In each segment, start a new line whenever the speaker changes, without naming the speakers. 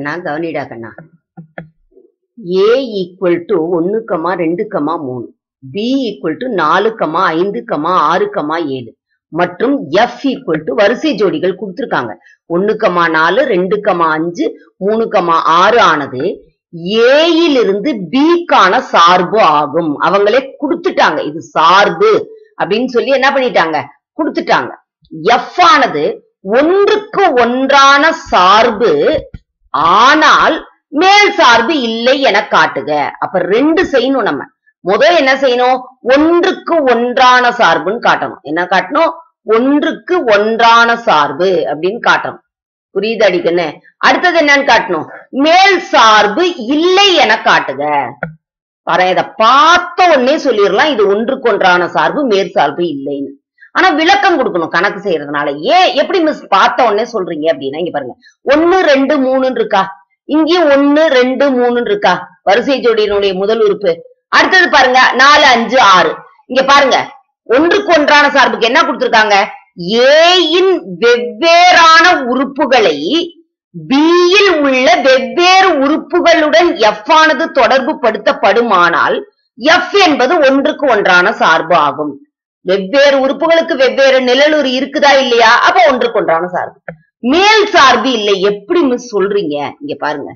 கண்ணா கவனிடா கண்ணா A equal to ஒன்னு கமா ரெண்டு கமா மூணு பி ஈக்குவல் டு நாலு கமா ஐந்து கமா ஆறு கமா ஏழு மற்றும் எஃப் ஈக்குவல் டு வரிசை ஜோடிகள் கொடுத்திருக்காங்க ஒன்னு கமா நாலு ரெண்டு கமா அஞ்சு மூணு கமா ஆறு ஆனது ஏயிலிருந்து பிக்கான சார்பு ஆகும் அவங்களே கொடுத்துட்டாங்க இது சார்பு அப்படின்னு சொல்லி என்ன பண்ணிட்டாங்க கொடுத்துட்டாங்க எஃப் ஆனது ஒன்றுக்கு ஒன்றான சார்பு ஆனால் மேல் சார்பு இல்லை என காட்டுக அப்ப ரெண்டு செய்யணும் நம்ம முதல் என்ன செய்யணும் ஒன்றுக்கு ஒன்றான சார்புன்னு காட்டணும் என்ன காட்டணும் ஒன்றுக்கு ஒன்றான சார்பு அப்படின்னு காட்டணும் புரியுது அடிக்கன்னு அடுத்தது என்னன்னு காட்டணும் மேல் சார்பு இல்லை என காட்டுக பாரு இத பார்த்த உடனே சொல்லிடலாம் இது ஒன்றுக்கு ஒன்றான சார்பு மேல் சார்பு இல்லைன்னு ஆனா விளக்கம் கொடுக்கணும் கணக்கு செய்யறதுனால ஏன் எப்படி மிஸ் பார்த்த உடனே சொல்றீங்க அப்படின்னா இங்க பாருங்க ஒன்னு ரெண்டு மூணுன்னு இருக்கா இங்கேயும் ஒன்னு ரெண்டு மூணுன்னு இருக்கா வரிசை ஜோடியினுடைய முதல் உறுப்பு அடுத்தது பாருங்க நாலு அஞ்சு ஆறு இங்க பாருங்க ஒன்றுக்கு ஒன்றான சார்புக்கு என்ன கொடுத்திருக்காங்க ஏயின் வெவ்வேறான உறுப்புகளை பியில் உள்ள வெவ்வேறு உறுப்புகளுடன் எஃப் ஆனது தொடர்பு படுத்தப்படுமானால் எஃப் என்பது ஒன்றுக்கு ஒன்றான சார்பு ஆகும் வெவ்வேறு உறுப்புகளுக்கு வெவ்வேறு நிழலுறு இருக்குதா இல்லையா அப்ப ஒன்றுக்கு ஒன்றான சார்பு மேல் சார்பு இல்லை எப்படி மிஸ் சொல்றீங்க இங்க பாருங்க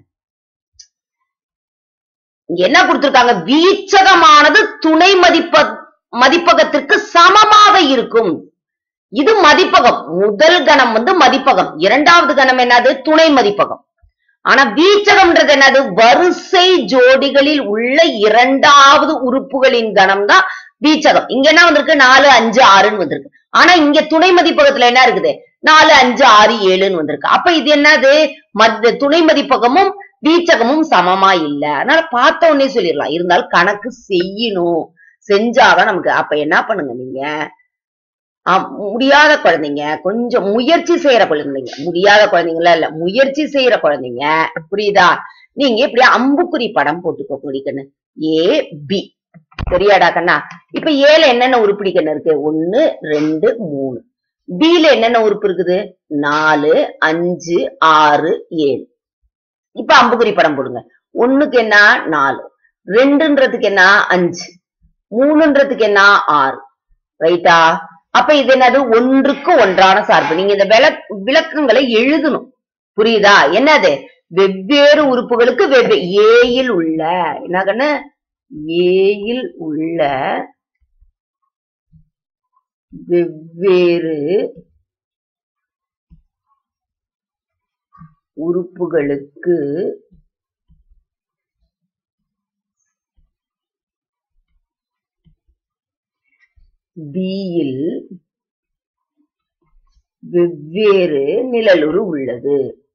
இங்க என்ன கொடுத்திருக்காங்க வீச்சகமானது துணை மதிப்ப மதிப்பகத்திற்கு சமமாக இருக்கும் இது மதிப்பகம் முதல் கணம் வந்து மதிப்பகம் இரண்டாவது கணம் என்னது துணை மதிப்பகம் ஆனா வீச்சகம்ன்றது என்னது வரிசை ஜோடிகளில் உள்ள இரண்டாவது உறுப்புகளின் கணம் தான் வீச்சகம் இங்க என்ன வந்திருக்கு நாலு அஞ்சு ஆறுன்னு வந்திருக்கு ஆனா இங்க துணை மதிப்பகத்துல என்ன இருக்குது நாலு அஞ்சு ஆறு ஏழுன்னு வந்திருக்கு அப்ப இது என்னது மத்த துணை மதிப்பகமும் வீச்சகமும் சமமா இல்ல அதனால பார்த்த உடனே சொல்லிடலாம் இருந்தாலும் கணக்கு செய்யணும் செஞ்சாதான் நமக்கு அப்ப என்ன பண்ணுங்க நீங்க ஆ, முடியாத குழந்தைங்க கொஞ்சம் முயற்சி செய்யற குழந்தைங்க முடியாத குழந்தைங்களா இல்ல முயற்சி செய்யற குழந்தைங்க புரியுதா நீங்க இப்படி அம்புக்குறி படம் போட்டுக்கோ குடிக்கண்ணு ஏ பி சரியாடா கண்ணா இப்ப ஏல என்னென்ன உருப்படி கண்ணு இருக்கு ஒன்னு ரெண்டு மூணு பில என்னென்ன உறுப்பு இருக்குது நாலு அஞ்சு ஆறு ஏழு இப்ப அம்புக்குறி படம் போடுங்க ஒண்ணுக்கு என்ன நாலு ரெண்டுன்றதுக்கு என்ன அஞ்சு மூணுன்றதுக்கு என்ன ஆறு ரைட்டா அப்ப இது என்னது ஒன்றுக்கு ஒன்றான சார்பு நீங்க இந்த விளக் விளக்கங்களை எழுதணும் புரியுதா என்னது வெவ்வேறு உறுப்புகளுக்கு வெவ்வே ஏயில் உள்ள என்ன கண்ணு ஏயில் உள்ள வெவ்வேறு உறுப்புகளுக்கு பியில் வெவ்வேறு நிழலுரு உள்ளது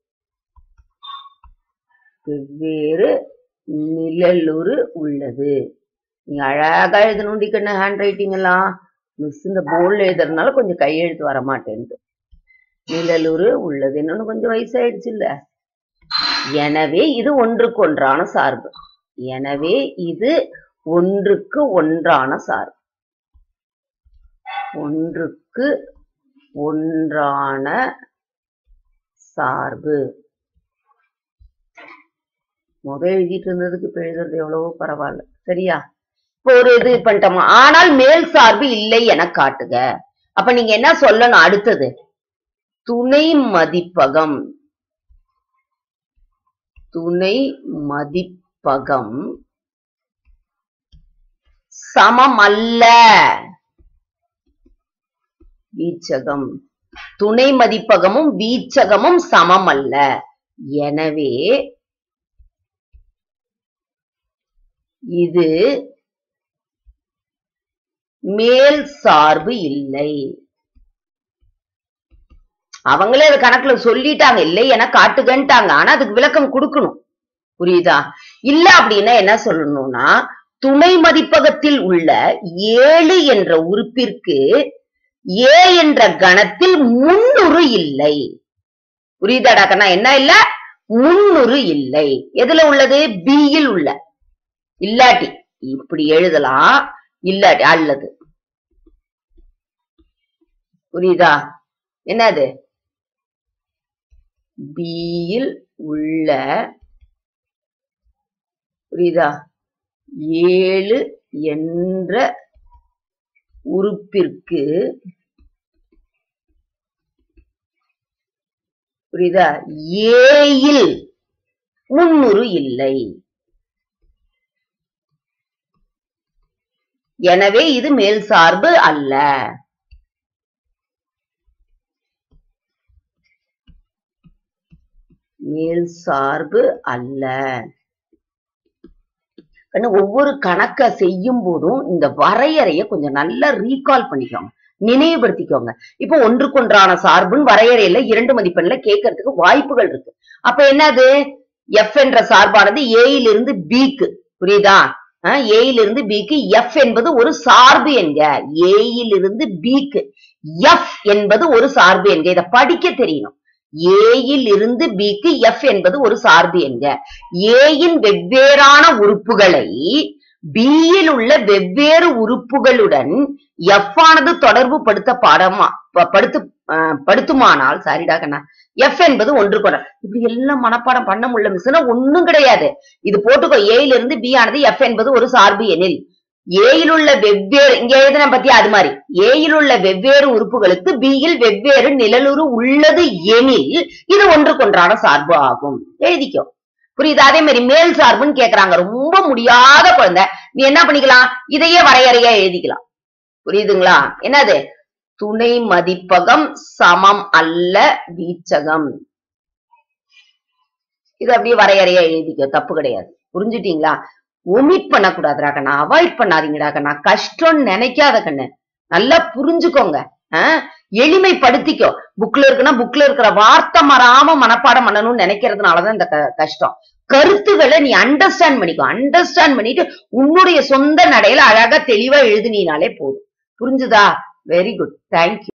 வெவ்வேறு நிழலுரு உள்ளது நீங்க அழகா எழுதணும் ஹேண்ட் ரைட்டிங் எல்லாம் மிஸ் இந்த போர்டில் எழுதுறதுனால கொஞ்சம் கையெழுத்து வர மாட்டேங்குது நிழலுரு உள்ளது இன்னொன்னு கொஞ்சம் வயசாயிடுச்சு இல்ல எனவே இது ஒன்றுக்கு ஒன்றான சார்பு எனவே இது ஒன்றுக்கு ஒன்றான சார்பு ஒன்றுக்கு ஒன்றான சார்பு முத எழுதிட்டு இருந்ததுக்கு இப்ப எழுதுறது எவ்வளவோ பரவாயில்ல சரியா இப்போ ஒரு இது பண்ணிட்டோமா ஆனால் மேல் சார்பு இல்லை என காட்டுக அப்ப நீங்க என்ன சொல்லணும் அடுத்தது துணை மதிப்பகம் துணை மதிப்பகம் சமம் அல்ல வீச்சகம் துணை மதிப்பகமும் வீச்சகமும் சமம் அல்ல எனவே இது மேல் சார்பு இல்லை அவங்களே அது கணக்குல சொல்லிட்டாங்க இல்லை என காட்டுகன்ட்டாங்க ஆனா அதுக்கு விளக்கம் கொடுக்கணும் புரியுதா இல்ல அப்படின்னா என்ன சொல்லணும்னா துணை மதிப்பகத்தில் உள்ள ஏழு என்ற உறுப்பிற்கு ஏ என்ற கணத்தில் முன்னுரு இல்லை புரியுதாடா கண்ணா என்ன இல்ல முன்னுரு இல்லை எதுல உள்ளது பியில் உள்ள இல்லாட்டி இப்படி எழுதலாம் இல்லாட்டி அல்லது புரியுதா என்னது பியில் உள்ள புரியுதா ஏழு என்ற உறுப்பிற்கு புரியுதா ஏயில் முன்னுரு இல்லை எனவே இது மேல் சார்பு அல்ல மேல் சார்பு அல்ல கண்ணு ஒவ்வொரு கணக்க செய்யும் போதும் இந்த வரையறைய கொஞ்சம் நல்லா ரீகால் பண்ணிக்கோங்க நினைவுபடுத்திக்கோங்க இப்போ ஒன்றுக்கொன்றான சார்புன்னு வரையறையில இரண்டு மதிப்பெண்ல கேட்கறதுக்கு வாய்ப்புகள் இருக்கு அப்ப என்னது எஃப் என்ற சார்பானது ஏயிலிருந்து பிக்கு புரியுதா ஏயிலிருந்து பிக்கு எஃப் என்பது ஒரு சார்பு என்க ஏயிலிருந்து பிக்கு எஃப் என்பது ஒரு சார்பு என்க இதை படிக்க தெரியணும் ஏயில் இருந்து பிக்கு எஃப் என்பது ஒரு சார்பு என்க ஏயின் வெவ்வேறான உறுப்புகளை பியில் உள்ள வெவ்வேறு உறுப்புகளுடன் எஃப் ஆனது தொடர்பு படுத்த பாடமா ப- படுத்து அஹ், படுத்துமானால் சாரிடா கண்ணா எஃப் என்பது ஒன்று கொண்ட இப்படி எல்லாம் மனப்பாடம் பண்ண முடியல மிஸ்னா ஒண்ணும் கிடையாது இது போட்டுக்கோ ஏயில இருந்து பி ஆனது எஃப் என்பது ஒரு சார்பு எனில் ஏயில் உள்ள வெவ்வேறு இங்க எழுதின பத்தியா அது மாதிரி ஏயில் உள்ள வெவ்வேறு உறுப்புகளுக்கு பியில் வெவ்வேறு நிழலுரு உள்ளது எனில் இது ஒன்றுக்கொன்றான சார்பு ஆகும் எழுதிக்கோ புரியுதா அதே மாதிரி மேல் சார்புன்னு கேக்குறாங்க ரொம்ப முடியாத குழந்தை நீ என்ன பண்ணிக்கலாம் இதையே வரையறையா எழுதிக்கலாம் புரியுதுங்களா என்னது துணை மதிப்பகம் சமம் அல்ல வீச்சகம் இது அப்படியே வரையறையா எழுதிக்கோ தப்பு கிடையாது புரிஞ்சுட்டீங்களா ஒமிட் பண்ணக்கூடாதுடா கண்ணா அவாய்ட் பண்ணாதீங்கடா கண்ணா கஷ்டம்னு நினைக்காத கண்ணு நல்லா புரிஞ்சுக்கோங்க ஆஹ் எளிமைப்படுத்திக்கோ புக்ல இருக்குன்னா புக்ல இருக்கிற வார்த்தை மறாம மனப்பாடம் பண்ணணும்னு நினைக்கிறதுனாலதான் இந்த க- கஷ்டம் கருத்துக்களை நீ அண்டர்ஸ்டாண்ட் பண்ணிக்கோ அண்டர்ஸ்டாண்ட் பண்ணிட்டு உன்னுடைய சொந்த நடையில அழகா தெளிவா எழுதுனீனாலே போதும் புரிஞ்சுதா வெரி குட் தேங்க்யூ